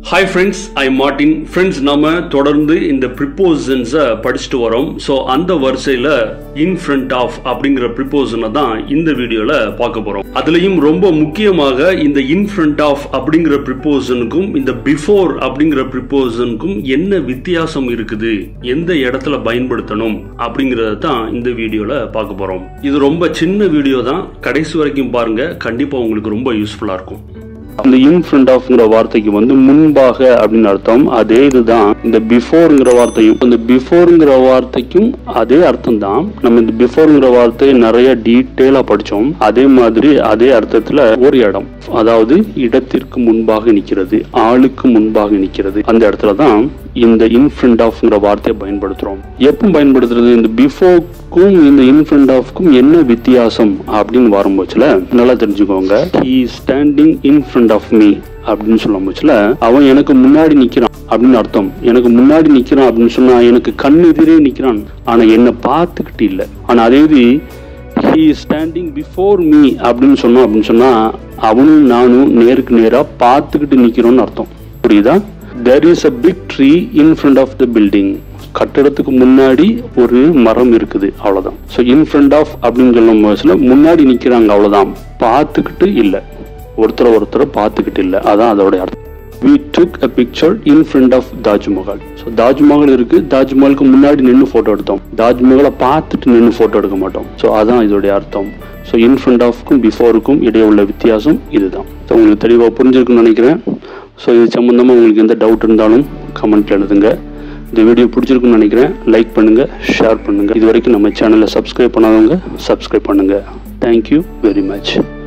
hi friends I Martin friends நாம தொடர்ந்து இந்த ப்ரிப்போசன்ஸை படிச்சுட்டு வரோம் ஸோ அந்த வரிசையில் இன் ஃப்ரண்ட் ஆஃப் அப்படிங்கிற ப்ரிப்போசனை தான் இந்த வீடியோவில் பார்க்க போகிறோம் அதுலேயும் ரொம்ப முக்கியமாக இந்த இன் ஃப்ரண்ட் ஆஃப் அப்படிங்கிற ப்ரிப்போசனுக்கும் இந்த பிஃபோர் அப்படிங்கிற ப்ரிப்போசனுக்கும் என்ன வித்தியாசம் இருக்குது எந்த இடத்துல பயன்படுத்தணும் அப்படிங்கிறத தான் இந்த வீடியோவில் பார்க்க போகிறோம் இது ரொம்ப சின்ன வீடியோ தான் கடைசி வரைக்கும் பாருங்க கண்டிப்பாக உங்களுக்கு ரொம்ப யூஸ்ஃபுல்லாக இருக்கும் இந்த இன் ஃப்ரண்ட் ஆஃப்ங்கிற வார்த்தைக்கு வந்து முன்பாக அப்படின்னு அர்த்தம் அதே இதுதான் இந்த பிஃபோர்ங்கிற வார்த்தையும் இந்த பிஃபோர்ங்கிற வார்த்தைக்கும் அதே அர்த்தம் தான் நம்ம இந்த பிஃபோர்ங்கிற வார்த்தையை நிறைய டீட்டெயிலா படிச்சோம் அதே மாதிரி அதே அர்த்தத்துல ஒரு இடம் அதாவது இடத்திற்கு முன்பாக நிக்கிறது ஆளுக்கு முன்பாக நிக்கிறது அந்த இடத்துல தான் இந்த இன் ஃப்ரண்ட் ஆஃப்ங்கிற வார்த்தையை பயன்படுத்துறோம் எப்போ பயன்படுத்துறது இந்த பிஃபோர்க்கும் இந்த இன் ஃப்ரண்ட் ஆஃப்க்கும் என்ன வித்தியாசம் அப்படின்னு வரும்போச்சுல நல்லா தெரிஞ்சுக்கோங்க he standing in front of me அப்படின்னு சொல்லும் போச்சுல அவன் எனக்கு முன்னாடி நிக்கிறான் அப்படின்னு அர்த்தம் எனக்கு முன்னாடி நிக்கிறான் அப்படின்னு சொன்னா எனக்கு கண் எதிரே நிக்கிறான் ஆனா என்ன பார்த்துக்கிட்டு இல்லை ஆனா அதே இது ஹி ஸ்டாண்டிங் பிஃபோர் மீ அப்படின்னு சொன்னோம் அப்படின்னு சொன்னா அவனும் நானும் நேருக்கு நேரா பார்த்துக்கிட்டு நிக்கிறோம்னு அர்த்தம் புரியுதா there is a big tree in front of the building கட்டடத்துக்கு முன்னாடி ஒரு மரம் இருக்குது அவ்வளவுதான் ஸோ இன் ஃப்ரண்ட் ஆஃப் அப்படின்னு சொல்லும் போதுல முன்னாடி நிக்கிறாங்க அவ்வளவுதான் பார்த்துக்கிட்டு இல்லை ஒருத்தரை ஒருத்தரை பார்த்துக்கிட்டு இல்லை அதான் அதோட அர்த்தம் we took a picture in front of Taj Mahal so Taj Mahal இருக்கு தாஜ்மஹாலுக்கு முன்னாடி நின்று ஃபோட்டோ எடுத்தோம் தாஜ்மஹாலை பார்த்துட்டு நின்று ஃபோட்டோ எடுக்க மாட்டோம் ஸோ அதான் இதோடைய அர்த்தம் ஸோ இன் ஃப்ரண்ட் ஆஃப்க்கும் பிஃபோருக்கும் இடையே உள்ள வித்தியாசம் இதுதான் ஸோ உங்களுக்கு தெளிவாக புரிஞ்சிருக்குன்னு நினைக்கிறேன் ஸோ இது சம்மந்தமாக உங்களுக்கு எந்த டவுட் இருந்தாலும் கமெண்ட்ல எழுதுங்க இந்த வீடியோ பிடிச்சிருக்குன்னு நினைக்கிறேன் லைக் பண்ணுங்க ஷேர் பண்ணுங்க இது வரைக்கும் நம்ம சேனலை சப்ஸ்கிரைப் பண்ணாதவங்க சப்ஸ்கிரைப் பண்ணுங்க தேங்க்யூ வெரி மச்